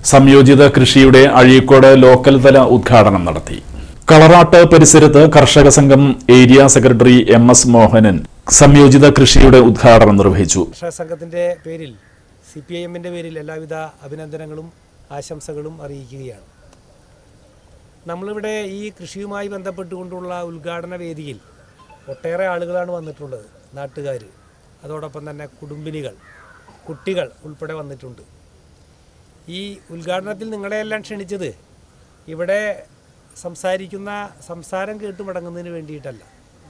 സംയോജിത കൃഷിയുടെ അഴീക്കോട് ലോക്കൽ തല ഉദ്ഘാടനം നടത്തി കളറാട്ട് പരിസരത്ത് കർഷക സംഘം area secretary M S Mohanan സംയോജിത കൃഷിയുടെ ഉദ്ഘാടനം നിർവഹിച്ചു കർഷക സംഘത്തിൻ്റെ പേരിൽ സി പി ഐ എമ്മിൻ്റെ പേരിൽ എല്ലാവിധ അഭിനന്ദനങ്ങളും ആശംസകളും അറിയിക്കുകയാണ് നമ്മളിവിടെ ഈ കൃഷിയുമായി ബന്ധപ്പെട്ടുകൊണ്ടുള്ള ഉദ്ഘാടന വേദിയിൽ ഒട്ടേറെ ആളുകളാണ് വന്നിട്ടുള്ളത് നാട്ടുകാർ അതോടൊപ്പം തന്നെ കുടുംബിനികൾ കുട്ടികൾ ഉൾപ്പെടെ വന്നിട്ടുണ്ട് ഈ ഉദ്ഘാടനത്തിൽ നിങ്ങളെയെല്ലാം ക്ഷണിച്ചത് ഇവിടെ സംസാരിക്കുന്ന സംസാരം കേട്ട് മടങ്ങുന്നതിന് വേണ്ടിയിട്ടല്ല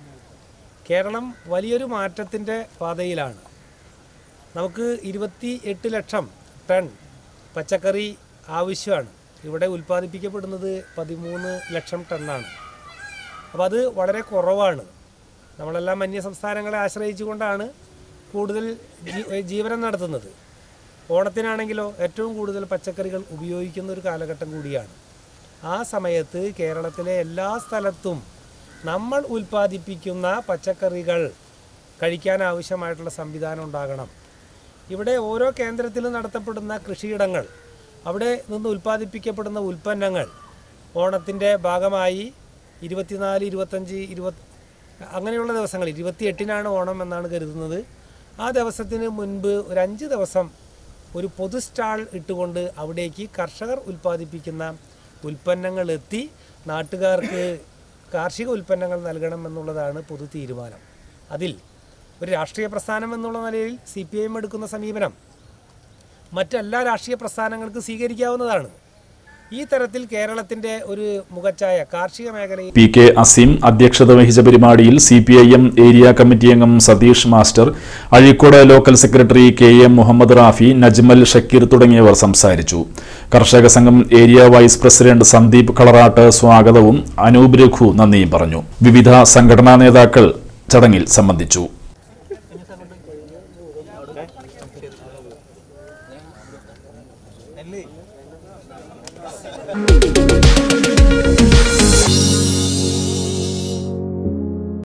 കേരളം വലിയൊരു മാറ്റത്തിൻ്റെ പാതയിലാണ് നമുക്ക് ഇരുപത്തി എട്ട് ലക്ഷം ടൺ പച്ചക്കറി ആവശ്യമാണ് ഇവിടെ ഉൽപ്പാദിപ്പിക്കപ്പെടുന്നത് പതിമൂന്ന് ലക്ഷം ടണ്ണാണ് അപ്പോൾ അത് വളരെ കുറവാണ് നമ്മളെല്ലാം അന്യ സംസ്ഥാനങ്ങളെ ആശ്രയിച്ചുകൊണ്ടാണ് കൂടുതൽ ജീ- ജീവനം നടത്തുന്നത് ഓണത്തിനാണെങ്കിലോ ഏറ്റവും കൂടുതൽ പച്ചക്കറികൾ ഉപയോഗിക്കുന്ന ഒരു കാലഘട്ടം കൂടിയാണ് ആ സമയത്ത് കേരളത്തിലെ എല്ലാ സ്ഥലത്തും നമ്മൾ ഉൽപ്പാദിപ്പിക്കുന്ന പച്ചക്കറികൾ കഴിക്കാൻ ആവശ്യമായിട്ടുള്ള സംവിധാനം ഉണ്ടാകണം ഇവിടെ ഓരോ കേന്ദ്രത്തിലും നടത്തപ്പെടുന്ന കൃഷിയിടങ്ങൾ അവിടെ നിന്ന് ഉൽപ്പാദിപ്പിക്കപ്പെടുന്ന ഉൽപ്പന്നങ്ങൾ ഓണത്തിൻ്റെ ഭാഗമായി ഇരുപത്തിനാല് ഇരുപത്തഞ്ച് ഇരുപത് അങ്ങനെയുള്ള ദിവസങ്ങൾ ഇരുപത്തിയെട്ടിനാണ് ഓണം എന്നാണ് കരുതുന്നത് ആ ദിവസത്തിന് മുൻപ് ഒരു അഞ്ച് ദിവസം ഒരു പൊതു സ്റ്റാൾ ഇട്ടുകൊണ്ട് അവിടേക്ക് കർഷകർ ഉൽപ്പാദിപ്പിക്കുന്ന ഉൽപ്പന്നങ്ങൾ എത്തി നാട്ടുകാർക്ക് കാർഷിക ഉൽപ്പന്നങ്ങൾ നൽകണം എന്നുള്ളതാണ് പൊതു തീരുമാനം അതിൽ ഒരു രാഷ്ട്രീയ പ്രസ്ഥാനം എന്നുള്ള നിലയിൽ സി പി ഐ എം എടുക്കുന്ന സമീപനം മറ്റെല്ലാ രാഷ്ട്രീയ പ്രസ്ഥാനങ്ങൾക്കും സ്വീകരിക്കാവുന്നതാണ് ഈ തരത്തിൽ കേരളത്തിൻ്റെ ഒരു മുഖച്ഛായ കാർഷിക മേഖലയിൽ പി കെ അസീം അധ്യക്ഷത വഹിച്ച പരിപാടിയിൽ C P I M area committee അംഗം Satheesh master Azhikode local secretary K M Muhammad Rafi Najmal Shakeer തുടങ്ങിയവർ സംസാരിച്ചു കർഷക സംഘം area vice president Sandeep Kalaratt സ്വാഗതവും അനൂപ് രഘു നന്ദിയും പറഞ്ഞു വിവിധ സംഘടനാ നേതാക്കൾ ചടങ്ങിൽ സംബന്ധിച്ചു